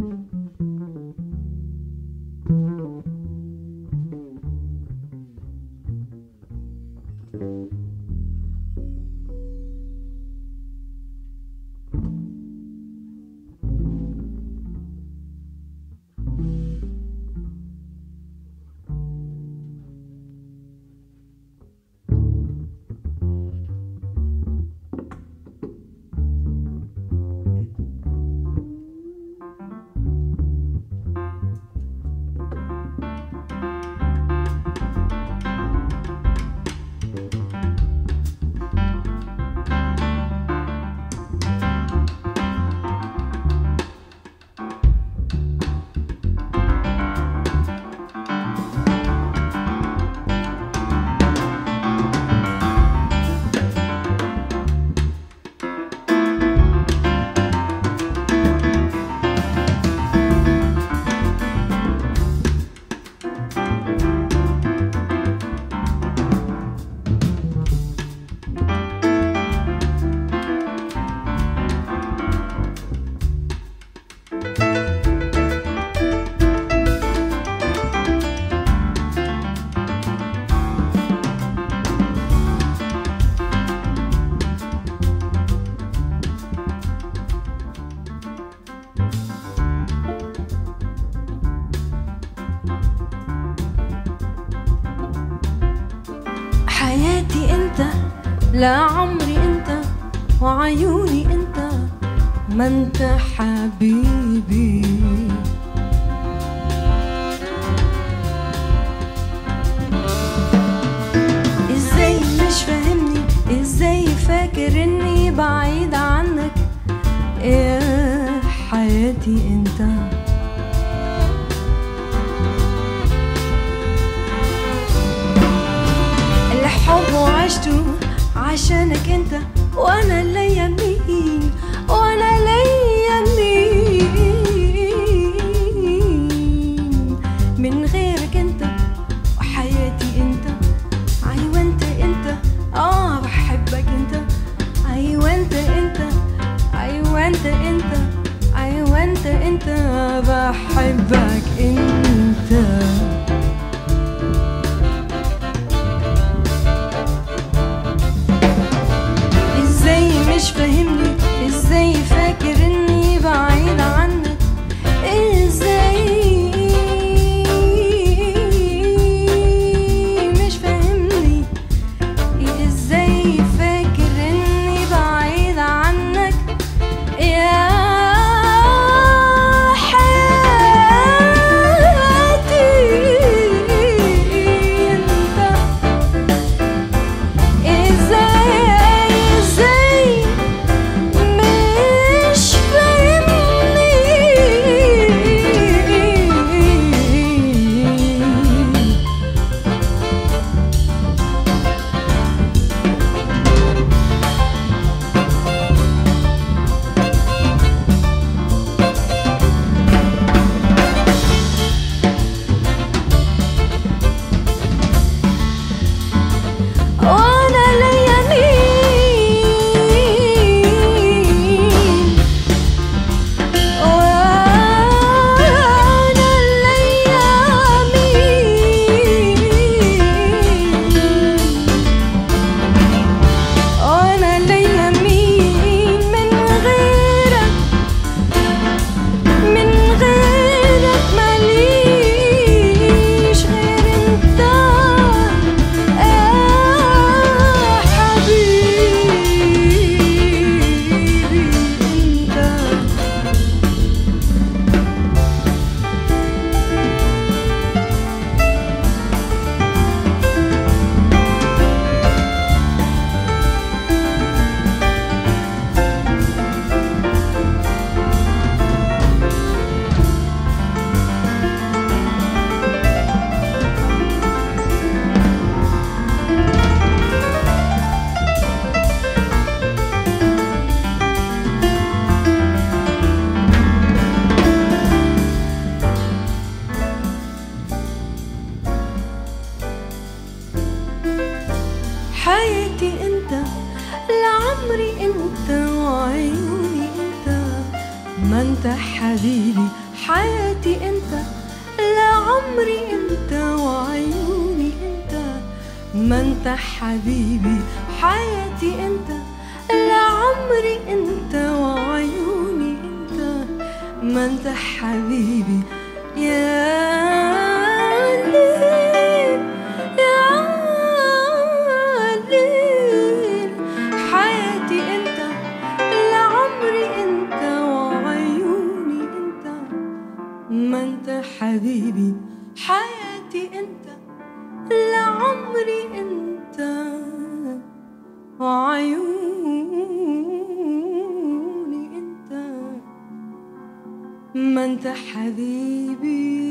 حياتي انت لا عمري انت وعيوني انت ما انت حبيبي ازاي مش فاهمني ازاي فاكر اني بعيد عنك يا حياتي انت الحب وعشته عشانك انت وانا ليا مين وانا ليا مين من غيرك انت وحياتي انت ايوه انت انت اه بحبك انت ايوه انت انت ايوه انت انت ايوه انت انت بحبك انت ازاي مش فاهمني ازاي فاكر اني بعيد عنك ازاي مش فاهمني ازاي فاكر اني بعيد عنك يا حياتي انت ازاي ازاي مش فاهمني وانا ليا مين وانا ليا مين وانا ليا مين من غيرك من غيرك ماليش غير انت يا حبيبي انت حياتي انت لعمري انت وعيوني انت ما انت حبيبي حياتي انت لعمري انت وعيوني انت ما انت حبيبي حياتي انت لعمري انت وعيوني انت ما انت حبيبي يا ليل يا ليل حياتي انت لعمري انت وعيوني انت ما انت حبيبي حياتي انت لعمري انت وعيوني انت ما انت حبيبي